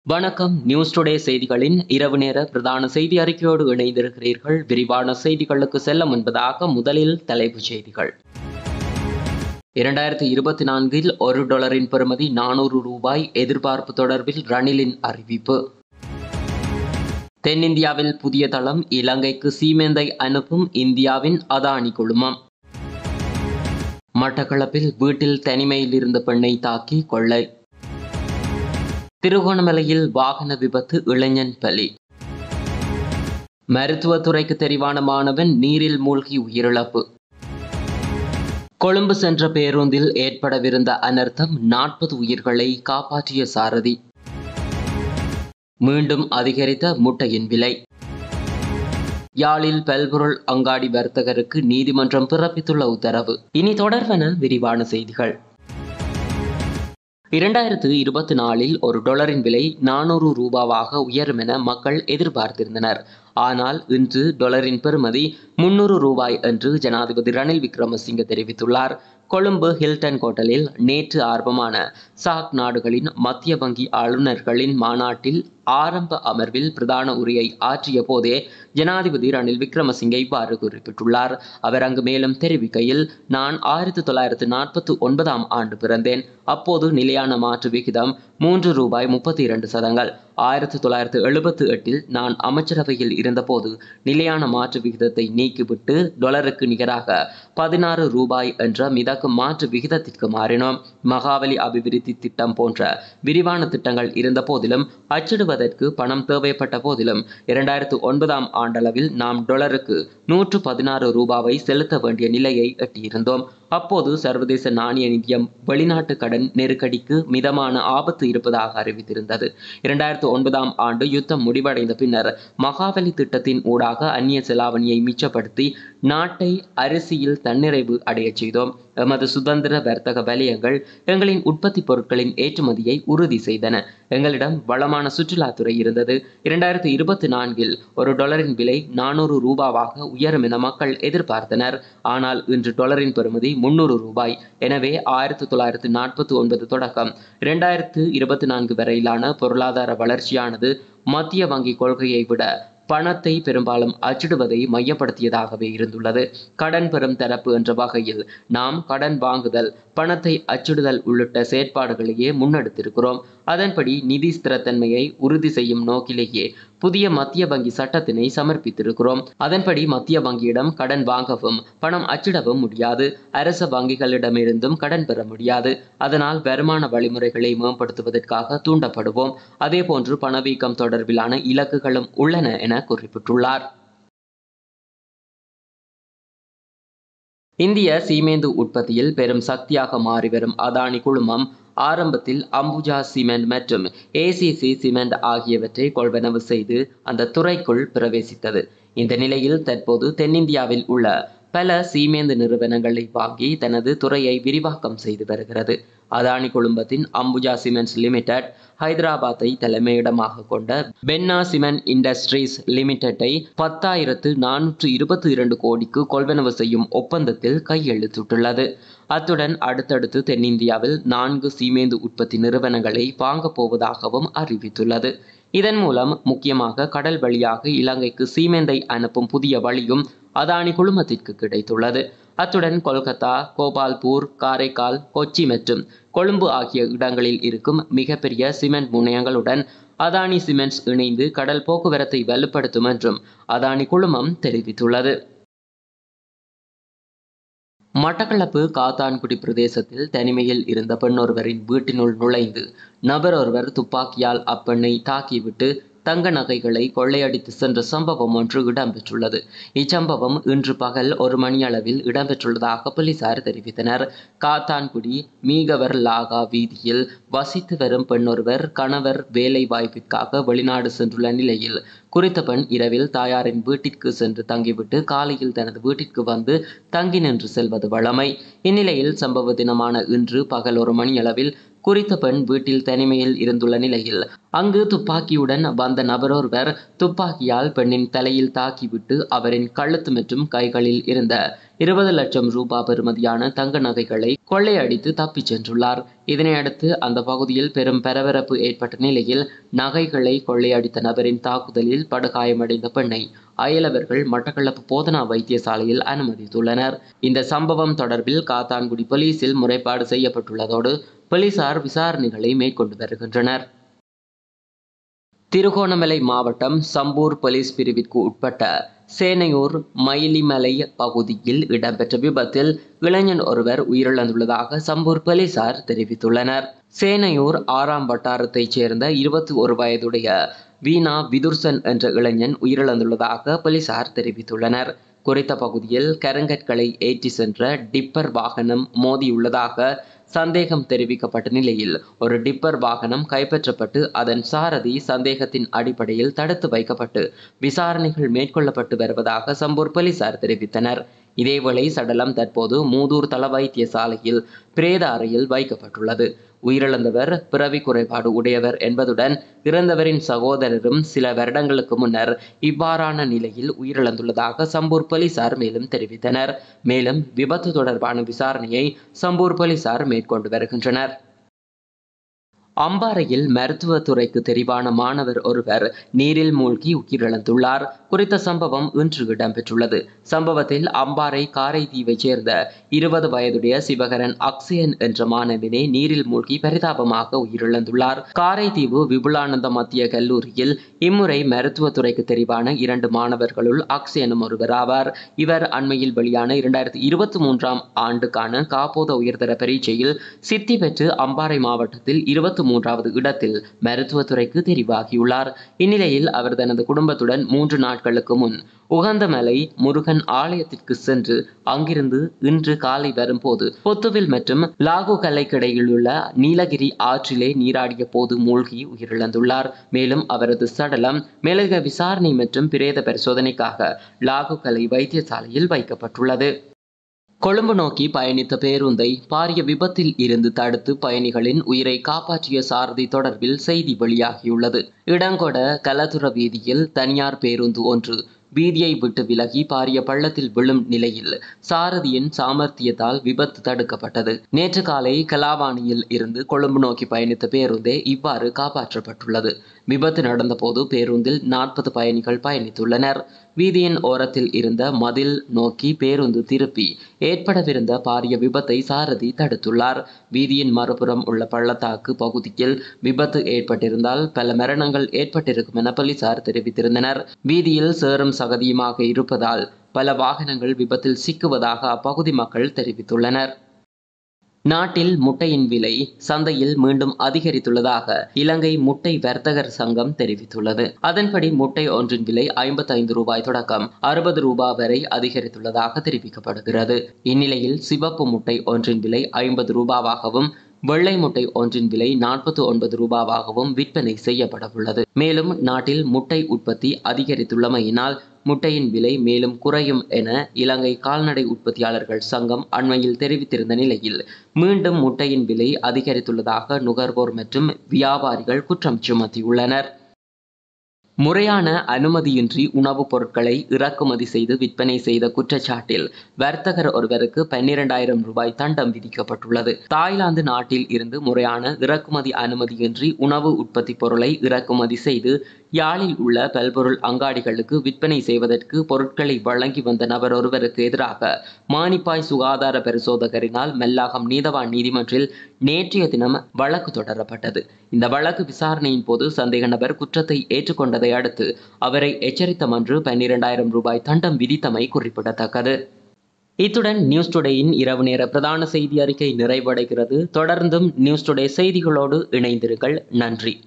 வணக்கம் news today செய்திகளின் இரவு நேர பிரதான செய்தி அறிக்கையோடு இணைந்திருக்கிறீர்கள் விரிவான செய்திகளுக்கு செல்ல முன்பதாக முதலில் தலைப்புச் செய்திகள் இரண்டாயிரத்தி இருபத்தி நான்கில் ஒரு டாலரின் பெறுமதி நானூறு ரூபாய் எதிர்பார்ப்பு தொடர்பில் ரணிலின் அறிவிப்பு தென்னிந்தியாவில் புதிய தளம் இலங்கைக்கு சீமெந்தை அனுப்பும் இந்தியாவின் அதானி குழுமம் மட்டக்களப்பில் வீட்டில் தனிமையில் இருந்த பெண்ணை தாக்கி கொள்ளை திருகோணமலையில் வாகன விபத்து இளைஞன் பலி மருத்துவத்துறைக்கு தெரிவான மாணவன் நீரில் மூழ்கி உயிரிழப்பு கொழும்பு சென்ற பேருந்தில் ஏற்படவிருந்த அனர்த்தம் நாற்பது உயிர்களை காப்பாற்றிய சாரதி மீண்டும் அதிகரித்த முட்டையின் விலை யாழில் பல்பொருள் அங்காடி வர்த்தகருக்கு நீதிமன்றம் பிறப்பித்துள்ள உத்தரவு இனி தொடர்வன விரிவான செய்திகள் இரண்டாயிரத்து இருபத்தி நாலில் ஒரு டாலரின் விலை நானூறு ரூபாவாக உயரும் என மக்கள் எதிர்பார்த்திருந்தனர் ஆனால் இன்று டாலரின் பெறுமதி முன்னூறு ரூபாய் என்று ஜனாதிபதி ரணில் விக்ரமசிங்க தெரிவித்துள்ளார் கொழும்பு ஹில்டன் ஹோட்டலில் நேற்று ஆரம்பமான சாக் நாடுகளின் மத்திய வங்கி ஆளுநர்களின் மாநாட்டில் ஆரம்ப அமர்வில் பிரதான உரையை ஆற்றிய போதே ஜனாதிபதி ரணில் விக்ரமசிங்கே இவ்வாறு குறிப்பிட்டுள்ளார் அவர் அங்கு மேலும் தெரிவிக்கையில் நான் ஆயிரத்தி தொள்ளாயிரத்து நாற்பத்தி ஒன்பதாம் ஆண்டு பிறந்தேன் அப்போது நிலையான மாற்று விகிதம் மூன்று ரூபாய் முப்பத்தி இரண்டு சதங்கள் ஆயிரத்தி தொள்ளாயிரத்து எழுபத்து எட்டில் நான் அமைச்சரவையில் இருந்தபோது நிலையான மாற்று விகிதத்தை நீக்கிவிட்டு டொலருக்கு நிகராக பதினாறு ரூபாய் என்ற மிதக்கும் மாற்று விகிதத்திற்கு மாறினோம் மகாவலி அபிவிருத்தி திட்டம் போன்ற விரிவான திட்டங்கள் இருந்த போதிலும் அச்சிடுவதற்கு பணம் தேவைப்பட்ட போதிலும் இரண்டாயிரத்து ஒன்பதாம் ஆண்டளவில் நாம் டொலருக்கு நூற்று பதினாறு ரூபாவை செலுத்த வேண்டிய நிலையை எட்டியிருந்தோம் அப்போது சர்வதேச நாணய நிதியம் வெளிநாட்டு கடன் நெருக்கடிக்கு மிதமான ஆபத்து இருப்பதாக அறிவித்திருந்தது இரண்டாயிரத்து ஒன்பதாம் ஆண்டு யுத்தம் முடிவடைந்த பின்னர் மகாவலி திட்டத்தின் ஊடாக அந்நிய செலாவணியை மிச்சப்படுத்தி நாட்டை அரிசியில் தன்னிறைவு அடையச் செய்தோம் எமது சுதந்திர வர்த்தக வலயங்கள் எங்களின் உற்பத்தி பொருட்களின் ஏற்றுமதியை உறுதி செய்தன எங்களிடம் வளமான சுற்றுலாத்துறை இருந்தது இரண்டாயிரத்தி இருபத்தி நான்கில் ஒரு டொலரின் விலை நானூறு ரூபாவாக உயரும் என மக்கள் எதிர்பார்த்தனர் ஆனால் இன்று டொலரின் பெறுமதி முன்னூறு ரூபாய் எனவே ஆயிரத்தி தொள்ளாயிரத்து நாற்பத்தி ஒன்பது தொடக்கம் இரண்டாயிரத்து இருபத்தி நான்கு வரையிலான பொருளாதார வளர்ச்சியானது மத்திய வங்கி கொள்கையை விட பணத்தை பெரும்பாலும் அச்சிடுவதை மையப்படுத்தியதாகவே இருந்துள்ளது கடன் பெறும் தரப்பு என்ற வகையில் நாம் கடன் வாங்குதல் பணத்தை அச்சிடுதல் உள்ளிட்ட செயற்பாடுகளையே முன்னெடுத்திருக்கிறோம் அதன்படி நிதி ஸ்திரத்தன்மையை உறுதி செய்யும் நோக்கிலேயே புதிய மத்திய வங்கி சட்டத்தினை சமர்ப்பித்திருக்கிறோம் அதன்படி மத்திய வங்கியிடம் கடன் வாங்கவும் பணம் அச்சிடவும் முடியாது அரச வங்கிகளிடமிருந்தும் கடன் பெற முடியாது அதனால் வருமான வழிமுறைகளை மேம்படுத்துவதற்காக தூண்டப்படுவோம் அதேபோன்று பணவீக்கம் தொடர்பிலான இலக்குகளும் உள்ளன என குறிப்பிட்டுள்ளார் இந்திய சீமேந்து உற்பத்தியில் பெரும் சக்தியாக மாறிவரும் அதானி குழுமம் ஆரம்பத்தில் அம்புஜா சிமெண்ட் மற்றும் ஏசிசி சிமெண்ட் ஆகியவற்றை கொள்வனவு செய்து அந்த துறைக்குள் பிரவேசித்தது இந்த நிலையில் தற்போது தென்னிந்தியாவில் உள்ள பல சீமேந்து நிறுவனங்களை வாங்கி தனது துறையை விரிவாக்கம் செய்து வருகிறது அதானி குழுமத்தின் அம்புஜா சிமெண்ட்ஸ் லிமிடெட் ஹைதராபாத்தை தலைமையிடமாக கொண்ட பென்னா சிமெண்ட் இண்டஸ்ட்ரீஸ் லிமிடெட்டை பத்தாயிரத்து நானூற்று இருபத்தி இரண்டு கோடிக்கு கொள்வனவு செய்யும் ஒப்பந்தத்தில் கையெழுத்திட்டுள்ளது அத்துடன் அடுத்தடுத்து தென்னிந்தியாவில் நான்கு சீமேந்து உற்பத்தி நிறுவனங்களை வாங்கப் போவதாகவும் அறிவித்துள்ளது இதன் மூலம் முக்கியமாக கடல் வழியாக இலங்கைக்கு சீமெந்தை அனுப்பும் புதிய வழியும் அதானி குழுமத்திற்கு கிடைத்துள்ளது அத்துடன் கொல்கத்தா கோபால்பூர் காரைக்கால் கொச்சி மற்றும் கொழும்பு ஆகிய இடங்களில் இருக்கும் மிகப்பெரிய சிமெண்ட் முனையங்களுடன் அதானி சிமெண்ட்ஸ் இணைந்து கடல் போக்குவரத்தை வலுப்படுத்தும் என்றும் அதானி குழுமம் தெரிவித்துள்ளது மட்டக்களப்பு காத்தான்குடி பிரதேசத்தில் தனிமையில் இருந்த பெண்ணொருவரின் வீட்டினுள் நுழைந்து நபர் ஒருவர் துப்பாக்கியால் அப்பெண்ணை தாக்கிவிட்டு தங்க நகைகளை கொள்ளையடித்து சென்ற சம்பவம் ஒன்று இடம்பெற்றுள்ளது இச்சம்பவம் இன்று பகல் ஒரு மணியளவில் இடம்பெற்றுள்ளதாக போலீசார் தெரிவித்தனர் காத்தான்குடி மீகவர் லாகா வீதியில் வசித்து வரும் பெண்ணொருவர் கணவர் வேலை வாய்ப்பிற்காக வெளிநாடு சென்றுள்ள நிலையில் குறித்த பெண் இரவில் தாயாரின் வீட்டிற்கு சென்று தங்கிவிட்டு காலையில் தனது வீட்டிற்கு வந்து தங்கி நின்று செல்வது வழமை இந்நிலையில் சம்பவ தினமான இன்று பகல் ஒரு மணியளவில் குறித்த பெண் வீட்டில் தனிமையில் இருந்துள்ள நிலையில் அங்கு துப்பாக்கியுடன் வந்த நபரொருவர் துப்பாக்கியால் பெண்ணின் தலையில் தாக்கிவிட்டு அவரின் கழுத்து மற்றும் கைகளில் இருந்த இருபது லட்சம் ரூபாய் பெறுமதியான தங்க நகைகளை கொள்ளையடித்து தப்பிச் சென்றுள்ளார் இதனையடுத்து அந்த பகுதியில் பெரும் பரபரப்பு ஏற்பட்ட நிலையில் நகைகளை கொள்ளையடித்த நபரின் தாக்குதலில் படுகாயமடைந்த பெண்ணை அயலவர்கள் மட்டக்களப்பு போதனா வைத்தியசாலையில் அனுமதித்துள்ளனர் இந்த சம்பவம் தொடர்பில் காத்தான்குடி போலீசில் முறைப்பாடு செய்யப்பட்டுள்ளதோடு போலீசார் விசாரணைகளை மேற்கொண்டு வருகின்றனர் திருகோணமலை மாவட்டம் சம்பூர் போலீஸ் பிரிவிற்கு உட்பட்ட சேனையூர் மயிலிமலை பகுதியில் இடம்பெற்ற விபத்தில் இளைஞன் ஒருவர் உயிரிழந்துள்ளதாக சம்பூர் போலீசார் தெரிவித்துள்ளனர் சேனையூர் ஆறாம் வட்டாரத்தைச் சேர்ந்த இருபத்தி ஒரு வயதுடைய வீணா விதுர்சன் என்ற இளைஞன் உயிரிழந்துள்ளதாக போலீசார் தெரிவித்துள்ளனர் குறித்த பகுதியில் கருங்கற்களை ஏற்றி சென்ற டிப்பர் வாகனம் மோதியுள்ளதாக சந்தேகம் தெரிவிக்கப்பட்ட நிலையில் ஒரு டிப்பர் வாகனம் கைப்பற்றப்பட்டு அதன் சாரதி சந்தேகத்தின் அடிப்படையில் தடுத்து வைக்கப்பட்டு விசாரணைகள் மேற்கொள்ளப்பட்டு வருவதாக சம்பூர் போலீசார் தெரிவித்தனர் இதேவேளை சடலம் தற்போது மூதூர் தள வைத்தியசாலையில் பிரேத அறையில் வைக்கப்பட்டுள்ளது உயிரிழந்தவர் பிறவி குறைபாடு உடையவர் என்பதுடன் இறந்தவரின் சகோதரரும் சில வருடங்களுக்கு முன்னர் இவ்வாறான நிலையில் உயிரிழந்துள்ளதாக சம்பூர் போலீசார் மேலும் தெரிவித்தனர் மேலும் விபத்து தொடர்பான விசாரணையை சம்பூர் போலீசார் மேற்கொண்டு வருகின்றனர் அம்பாறையில் மருத்துவத்துறைக்கு தெரிவான மாணவர் ஒருவர் நீரில் மூழ்கி உயிரிழந்துள்ளார் குறித்த சம்பவம் இன்று இடம்பெற்றுள்ளது சம்பவத்தில் அம்பாறை காரைதீவைச் சேர்ந்த இருபது வயதுடைய சிவகரன் அக்ஷயன் என்ற மாணவனே நீரில் மூழ்கி பரிதாபமாக உயிரிழந்துள்ளார் காரைதீவு விபுலானந்த மத்திய கல்லூரியில் இம்முறை மருத்துவத்துறைக்கு தெரிவான இரண்டு மாணவர்களுள் அக்ஷயனும் ஒருவர் ஆவார் இவர் அண்மையில் வெளியான இரண்டாயிரத்தி இருபத்தி மூன்றாம் ஆண்டுக்கான காப்போத உயர்தர பரீட்சையில் சித்தி பெற்று அம்பாறை மாவட்டத்தில் இருபத்தி மூன்றாவது இடத்தில் மருத்துவத்துறைக்கு தெரிவாகியுள்ளார் இந்நிலையில் அவர் தனது குடும்பத்துடன் மூன்று நாட்களுக்கு முன் உகந்தமலை முருகன் ஆலயத்திற்கு சென்று அங்கிருந்து இன்று காலை வரும்போது பொத்துவில் மற்றும் லாகு கல்லைக்கிடையில் உள்ள நீலகிரி ஆற்றிலே நீராடிய போது மூழ்கி உயிரிழந்துள்ளார் மேலும் அவரது சடலம் மேலதிக விசாரணை மற்றும் பிரேத பரிசோதனைக்காக லாகு கலை வைத்தியசாலையில் வைக்கப்பட்டுள்ளது கொழும்பு நோக்கி பயணித்த பேருந்தை பாரிய விபத்தில் இருந்து தடுத்து பயணிகளின் உயிரை காப்பாற்றிய சாரதி தொடர்பில் செய்தி வெளியாகியுள்ளது இடங்கொட கலதுர வீதியில் தனியார் பேருந்து ஒன்று வீதியை விட்டு விலகி பாரிய பள்ளத்தில் விழும் நிலையில் சாரதியின் சாமர்த்தியத்தால் விபத்து தடுக்கப்பட்டது நேற்று காலை கலாவாணியில் இருந்து கொழும்பு நோக்கி பயணித்த பேருந்தே இவ்வாறு காப்பாற்றப்பட்டுள்ளது விபத்து நடந்தபோது பேருந்தில் நாற்பது பயணிகள் பயணித்துள்ளனர் வீதியின் ஓரத்தில் இருந்த மதில் நோக்கி பேருந்து திருப்பி ஏற்படவிருந்த பாரிய விபத்தை சாரதி தடுத்துள்ளார் வீதியின் மறுபுறம் உள்ள பள்ளத்தாக்கு பகுதியில் விபத்து ஏற்பட்டிருந்தால் பல மரணங்கள் ஏற்பட்டிருக்கும் என போலீசார் தெரிவித்திருந்தனர் வீதியில் சேரும் சகதியுமாக இருப்பதால் பல வாகனங்கள் விபத்தில் சிக்குவதாக அப்பகுதி மக்கள் தெரிவித்துள்ளனர் நாட்டில் முட்டையின் விலை சந்தையில் மீண்டும் அதிகரித்துள்ளதாக இலங்கை முட்டை வர்த்தகர் சங்கம் தெரிவித்துள்ளது அதன்படி முட்டை ஒன்றின் விலை ஐம்பத்தைந்து ரூபாய் தொடக்கம் அறுபது ரூபாய் வரை அதிகரித்துள்ளதாக தெரிவிக்கப்படுகிறது இந்நிலையில் சிவப்பு முட்டை ஒன்றின் விலை ஐம்பது ரூபாவாகவும் வெள்ளை முட்டை ஒன்றின் விலை நாற்பத்தி ஒன்பது ரூபாவாகவும் விற்பனை செய்யப்பட உள்ளது மேலும் நாட்டில் முட்டை உற்பத்தி அதிகரித்துள்ளமையினால் முட்டையின் விலை மேலும் குறையும் என இலங்கை கால்நடை உற்பத்தியாளர்கள் சங்கம் அண்மையில் தெரிவித்திருந்த நிலையில் மீண்டும் முட்டையின் விலை அதிகரித்துள்ளதாக நுகர்வோர் மற்றும் வியாபாரிகள் குற்றம் சுமத்தியுள்ளனர் முறையான அனுமதியின்றி உணவுப் பொருட்களை இறக்குமதி செய்து விற்பனை செய்த குற்றச்சாட்டில் வர்த்தகர் ஒருவருக்கு பன்னிரண்டாயிரம் ரூபாய் தண்டம் விதிக்கப்பட்டுள்ளது தாய்லாந்து நாட்டில் இருந்து முறையான இறக்குமதி அனுமதியின்றி உணவு உற்பத்தி பொருளை இறக்குமதி செய்து யாழில் உள்ள பல்பொருள் அங்காடிகளுக்கு விற்பனை செய்வதற்கு பொருட்களை வழங்கி வந்த நபர் ஒருவருக்கு எதிராக மானிப்பாய் சுகாதார பரிசோதகரினால் மெல்லாகம் நீதவான் நீதிமன்றில் நேற்றைய தினம் வழக்கு தொடரப்பட்டது இந்த வழக்கு விசாரணையின் போது சந்தேக நபர் குற்றத்தை ஏற்றுக்கொண்டதை அடுத்து அவரை எச்சரித்த மன்று பன்னிரண்டாயிரம் ரூபாய் தண்டம் விதித்தமை குறிப்பிடத்தக்கது இத்துடன் நியூஸ் டுடேயின் இரவு நேர பிரதான செய்தி அறிக்கை நிறைவடைகிறது தொடர்ந்தும் நியூஸ் டுடே செய்திகளோடு இணைந்திருங்கள் நன்றி